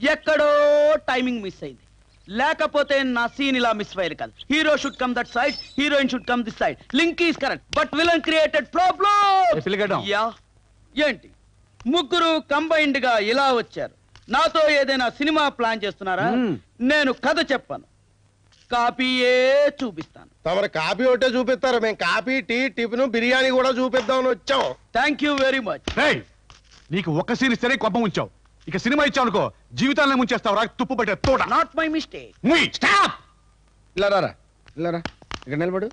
ఎక్కడో timing miss అయింది లేకపోతే నా సీన్ ఇలా మిస్ అయ్యేది కాదు hero should come that side heroine should come this side link is correct but villain created problem పిల్లగడ్డం. యా ఏంటి ముగ్గురు కంబైన్డ్ గా ఇలా వచ్చారు నాతో ఏదైనా సినిమా ప్లాన్ చేస్తున్నారా మ్మ్. నేను కథ చెప్పాను కాపీయే చూపిస్తాను తమరు కాపీ ఒకటే చూపిస్తారు మేము కాపీ టీ టిఫిన్ బిర్యానీ కూడా చూపిద్దామని వచ్చాం థ్యాంక్ యూ వెరీ మచ్ రేయ్ నీకు ఒక్క సీన్ ఇస్తేనే కోపం ఉంచావు ఇక సినిమా ఇచ్చావు అనుకో జీవితాన్ని ముంచేస్తావు రా తుప్పు పట్టే తోట నాట్ మై మిస్టేక్ ముయ్. స్టాప్ ఇలా రారా ఇలా రా ఇక్కడ నిలబడు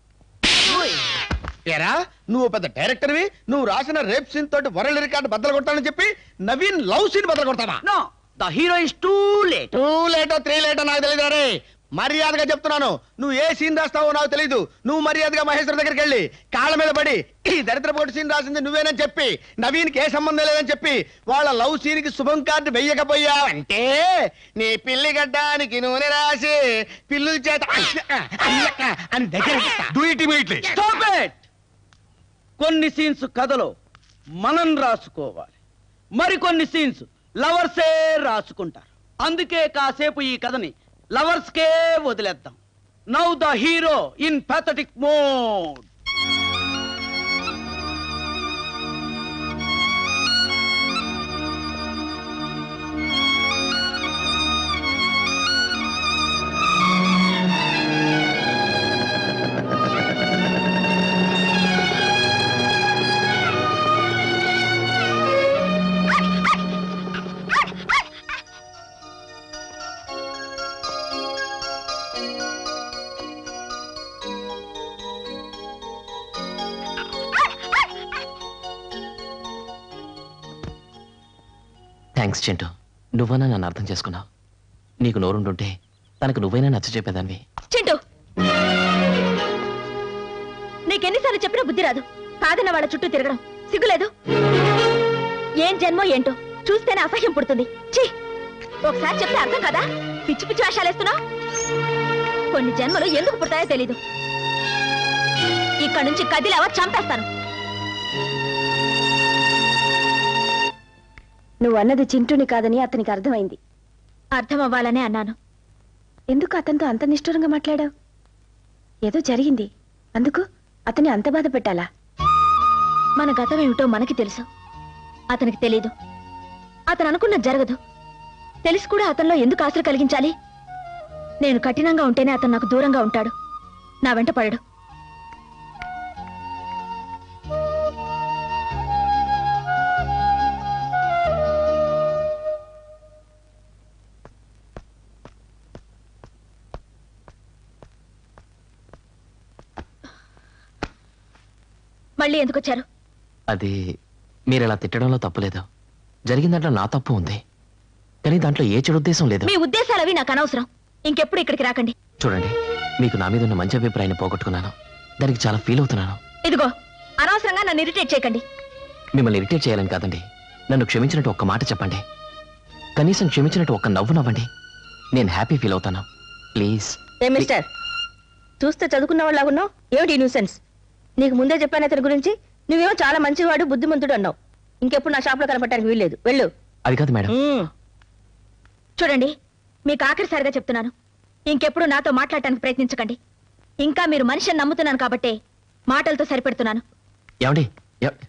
ఏరా నువ్వు పెద్ద డైరెక్టర్వి నువ్వు రాసిన రేప్ సీన్ తోటి వరల్డ్ రికార్డ్ బద్దలు కొట్టాలని చెప్పి నవీన్ లవ్ సీన్ బద్దలు కొడతావా no the hero is too late too లేటో త్రీ లేటో నాకు తెలియదు రే మర్యాదగా చెప్తున్నాను నువ్వు ఏ సీన్ రాస్తావో నాకు తెలియదు నువ్వు మర్యాదగా మహేశ్వర దగ్గరికి వెళ్ళి కాళ్ళ మీద పడి ఈ దరిద్రపోటు సీన్ రాసింది నువ్వేనని చెప్పి నవీన్కి ఏ సంబంధం లేదని చెప్పి వాళ్ళ లవ్ సీన్ కి శుభం కార్డు వెయ్యకపోయావంటే నీ పిల్లి గడ్డానికి నూనె రాసి పిల్లుల చేత అని దగ్గర Do it immediately. Stop it! కొన్ని సీన్స్ కథలో మనం రాసుకోవాలి మరికొన్ని సీన్స్ లవర్సే రాసుకుంటారు అందుకే కాసేపు ఈ కథని లవర్స్కే వదిలేద్దాం now the hero in pathetic mode thanks Chintu నువ్వన్నా నన్ను అర్థం చేసుకున్నావు నీకు నోరుంటుంటే తనకు నువ్వైనా నచ్చ చెప్పేదాన్ని చింటూ నీకెన్నిసార్లు చెప్పినా బుద్ధి రాదు కాదన్న వాళ్ళ చుట్టూ తిరగడం సిగ్గులేదు ఏం జన్మో ఏంటో చూస్తేనే అసహ్యం పుడుతుంది ఛీ ఒకసారి చెప్తే అర్థం కదా పిచ్చి పిచ్చి వేషాలేస్తున్నావు కొన్ని జన్మలు ఎందుకు పుడతాయో తెలీదు ఇక్కడ నుంచి కదిలావా చంపేస్తాను నువ్వు అన్నది చింటూని కాదని అతనికి అర్థమైంది అర్థం అవ్వాలనే అన్నాను ఎందుకు అతనితో అంత నిష్ఠూరంగా మాట్లాడావు ఏదో జరిగింది అందుకు అతన్ని అంత బాధ పెట్టాలా మన గతం ఏమిటో మనకి తెలుసు అతనికి తెలీదు అతను అనుకున్నది జరగదు తెలిసి కూడా అతనిలో ఎందుకు ఆశలు కలిగించాలి నేను కఠినంగా ఉంటేనే అతను నాకు దూరంగా ఉంటాడు నా వెంట పడడు మళ్ళీ ఎందుకు వచ్చారు అది మీరు ఇలా తిట్టడంలో తప్పు లేదు జరిగిన దాంట్లో నా తప్పు ఉంది కానీ దాంట్లో ఏ చెడు ఉద్దేశం లేదు మీ ఉద్దేశాలు అవి నాకు అనవసరం ఇంకెప్పుడు ఇక్కడికి రాకండి చూడండి మీకు నా మీద ఉన్న మంచి అభిప్రాయాన్ని పోగొట్టుకున్నాను దానికి చాలా ఫీల్ అవుతున్నాను ఇదిగో అనవసరంగా నన్ను ఇరిటేట్ చేయకండి మిమ్మల్ని ఇరిటేట్ చేయాలని కాదండి నన్ను క్షమించినట్టు ఒక్క మాట చెప్పండి కనీసం క్షమించినట్టు ఒక్క నవ్వు నవ్వండి నేను హ్యాపీ ఫీల్ అవుతాను ప్లీజ్ ఏ మిస్టర్ చూస్తే చదువుకున్న వాళ్ళగున్నావు ఏమిటి న్యూసెన్స్ నీకు ముందే చెప్పాను అతని గురించి నువ్వేమో చాలా మంచివాడు బుద్ధిమంతుడు అన్నావు ఇంకెప్పుడు నా షాప్ లో కనపడటానికి వీల్లేదు వెళ్ళు అది కాదు మేడం మ్మ్. చూడండి మీకు ఆఖరిసారిగా చెప్తున్నాను ఇంకెప్పుడు నాతో మాట్లాడటానికి ప్రయత్నించకండి ఇంకా మీరు మనిషిని నమ్ముతున్నాను కాబట్టే మాటలతో సరిపెడుతున్నాను ఏమండి ఎ-